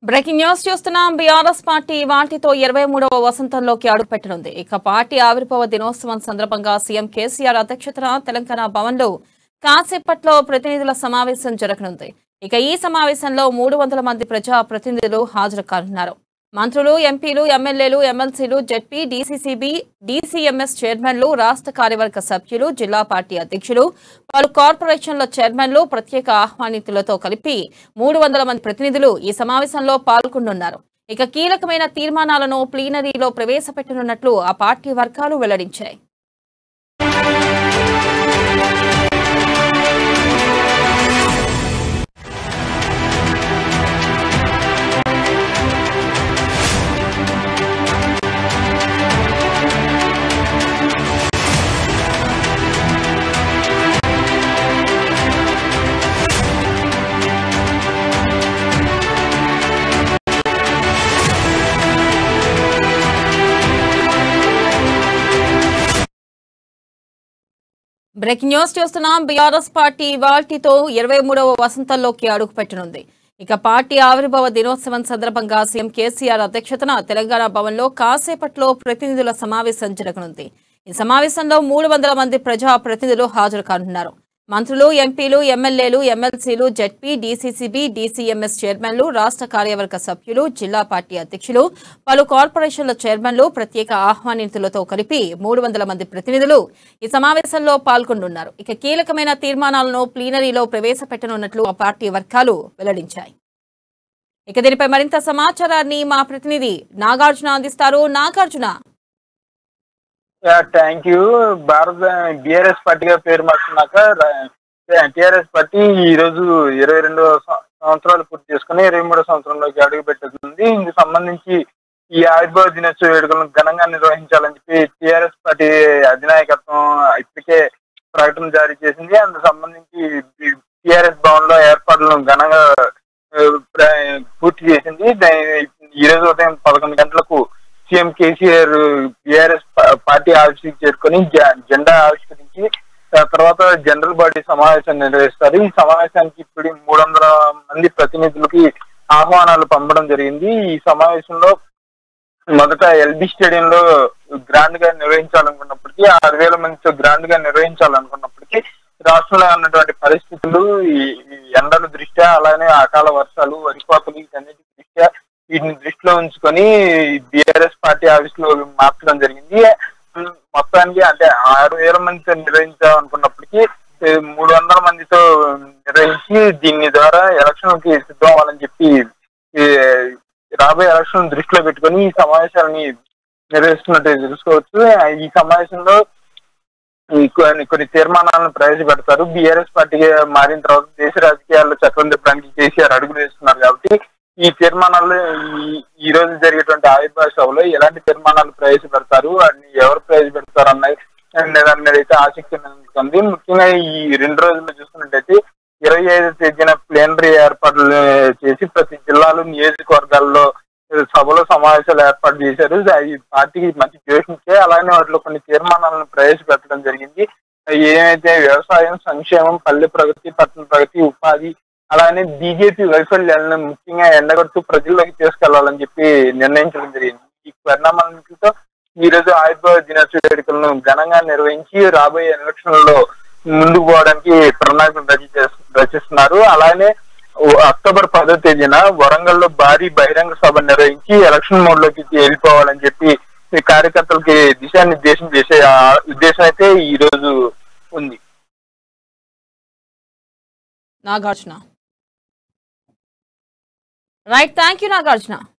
breaking news చూస్తున్నాం BRS party వాటితో ఇరవై మూడవ వసంతంలోకి అడుగుపెట్టనుంది ఇక పార్టీ ఆవిర్భావ దినోత్సవం సందర్భంగా సీఎం కేసీఆర్ అధ్యక్షతన తెలంగాణ భవన్లో కాసేపట్లో ప్రతినిధుల సమావేశం జరగనుంది ఇక ఈ సమావేశంలో మూడు వందల మంది ప్రజా ప్రతినిధులు హాజరు కానున్నారు మంత్రులు ఎంపీలు ఎమ్మెల్యేలు ఎమ్మెల్సీలు జెడ్పీ డీసీసీబీ డీసీఎంఎస్ చైర్మన్లు రాష్ట్ర కార్యవర్గ సభ్యులు జిల్లా పార్టీ అధ్యక్షులు పలు కార్పొరేషన్ల చైర్మన్లు ప్రత్యేక ఆహ్వానితులతో కలిపి మూడు వందల మంది ప్రతినిధులు ఈ సమావేశంలో పాల్గొనున్నారు ఇక కీలకమైన తీర్మానాలను ప్లీనరీలో ప్రవేశపెట్టనున్నట్లు ఆ పార్టీ వర్గాలు వెల్లడించాయి బ్రేకింగ్ న్యూస్ చూస్తున్నాం బీఆర్ఎస్ పార్టీ వాల్టీతో ఇరవై మూడవ వసంతంలోకి అడుగుపెట్టనుంది ఇక పార్టీ ఆవిర్భావ దినోత్సవం సందర్భంగా సీఎం కేసీఆర్ అధ్యక్షతన తెలంగాణ భవన్లో కాసేపట్లో ప్రతినిధుల సమావేశం జరగనుంది ఈ సమావేశంలో మూడు వందల మంది ప్రజా ప్రతినిధులు హాజరు కానున్నారు మంత్రులు ఎంపీలు ఎమ్మెల్యేలు ఎమ్మెల్సీలు జెడ్పీ డీసీసీబీ డీసీఎంఎస్ చైర్మన్లు రాష్ట్ర కార్యవర్గ సభ్యులు జిల్లా పార్టీ అధ్యక్షులు పలు కార్పొరేషన్ల చైర్మన్లు ప్రత్యేక ఆహ్వానితులతో కలిపి మూడు వందల మంది ప్రతినిధులు ఈ సమావేశంలో పాల్గొనున్నారు ఇక కీలకమైన తీర్మానాలను ప్లీనరీలో ప్రవేశపెట్టనున్నట్లు ఆ పార్టీ వర్గాలు వెల్లడించాయి ఇక దీనిపై మరింత సమాచారాన్ని మా ప్రతినిధి నాగార్జున అందిస్తారు నాగార్జున థ్యాంక్ యూ భారత బిఆర్ఎస్ పార్టీగా పేరు మార్చుకున్నాక టిఆర్ఎస్ పార్టీ ఈ రోజు ఇరవై రెండు సంవత్సరాలు పూర్తి చేసుకుని ఇరవై మూడో సంవత్సరంలోకి అడుగు పెట్టింది ఇందుకు సంబంధించి ఈ ఆవిర్భావ దినోత్సవ వేడుకలను ఘనంగా నిర్వహించాలని చెప్పి టిఆర్ఎస్ పార్టీ అధినాయకత్వం ఇప్పటికే ప్రకటన జారీ చేసింది అందుకు సంబంధించి టిఆర్ఎస్ భవన్ లో ఏర్పాట్లను ఘనంగా ఆ, ప్ర- పూర్తి చేసింది దా- ఈ రోజు ఉదయం పదకొండు గంటలకు సీఎం కేసీఆర్ బీఆర్ఎస్ పార్టీ ఆఫీస్కి చేరుకొని జ- జెండా ఆవిష్కరించి ఆ తర్వాత జనరల్ బాడీ సమావేశం నిర్వహిస్తారు ఈ సమావేశానికి ఇప్పుడు మూడు వందల మంది ప్రతినిధులకి ఆహ్వానాలు పంపడం జరిగింది ఈ సమావేశంలో మొదట ఎల్బీ స్టేడియంలో గ్రాండ్ గా నిర్వహించాలనుకున్నప్పటికీ ఆరు వేల మందితో గ్రాండ్ గా నిర్వహించాలనుకున్నప్పటికీ రాష్ట్రంలో ఉన్నటువంటి పరిస్థితులు ఈ ఈ ఎండల దృష్ట్యా అలానే అకాల వర్షాలు వరి కోతలు వీటన్నిటి దృష్ట్యా వీటిని దృష్టిలో ఉంచుకొని బీఆర్ఎస్ పార్టీ ఆఫీస్ లో మార్చడం జరిగింది ఉమ్, మొత్తానికి అంటే ఆరు వేల మందితో నిర్వహించాలనుకున్నప్పటికీ ఏ, మూడు వందల మందితో నిర్వహించి దీని ద్వారా ఎలక్షన్ కి సిద్ధం అవ్వాలని చెప్పి ఈ, రాబోయే ఎలక్షన్ దృష్టిలో పెట్టుకొని ఈ సమావేశాలని నిర్వహిస్తున్నట్టు తెలుసుకోవచ్చు ఈ సమావేశంలో ఈ కొన్ని కొన్ని తీర్మానాలను ప్రవేశపెడతారు బీఆర్ఎస్ పార్టీగా మారిన తర్వాత దేశ రాజకీయాల్లో చక్రం తిప్పడానికి కేసీఆర్ అడుగులు వేస్తున్నారు కాబట్టి ఈ తీర్మానాలు ఈ- ఈ రోజు జరిగేటువంటి ఆవిర్భావ సభలో ఎలాంటి తీర్మానాలు ప్రవేశపెడతారు వాటిని ఎవరు ప్రవేశపెడతారు అన్నది అనే దాని మీద అయితే ఆసక్తి ఉంది ముఖ్యంగా ఈ రెండు రోజుల్లో చూస్తున్నట్టయితే ఇరవై ఐదు తేదీన ప్లేనరీ ఏర్పాట్లు చేసి ప్రతి జిల్లాలు నియోజకవర్గాల్లో సభలో సమావేశాలు ఏర్పాటు చేశారు ఈ పార్టీకి మంచి జోషించే అలానే వాటిలో కొన్ని తీర్మానాలను ప్రవేశపెట్టడం జరిగింది ఏమైతే వ్యవసాయం సంక్షేమం పల్లె ప్రగతి పట్టణ ప్రగతి ఉపాధి అలానే బీజేపీ వైఫల్యాలను ముఖ్యంగా ఎండగొడుతూ ప్రజల్లోకి తీసుకెళ్లాలని చెప్పి నిర్ణయించడం జరిగింది ఈ పరిణామాలతో ఈ రోజు ఆయుర్వేద దినోత్సవ వేడుకలను ఘనంగా నిర్వహించి రాబోయే ఎలక్షన్లలో ముందుకు పోవడానికి ప్రణాళికలు రచి రచిస్తున్నారు అలానే ఓ అక్టోబర్ పదో తేదీన వరంగల్ లో భారీ బహిరంగ సభ నిర్వహించి ఎలక్షన్ మోడ్ లోకి వెళ్ళిపోవాలని చెప్పి ఈ కార్యకర్తలకి దిశానిర్దేశం చేసే ఆ ఉద్దేశం అయితే ఈ రోజు ఉంది Nagarjuna right thank you Nagarjuna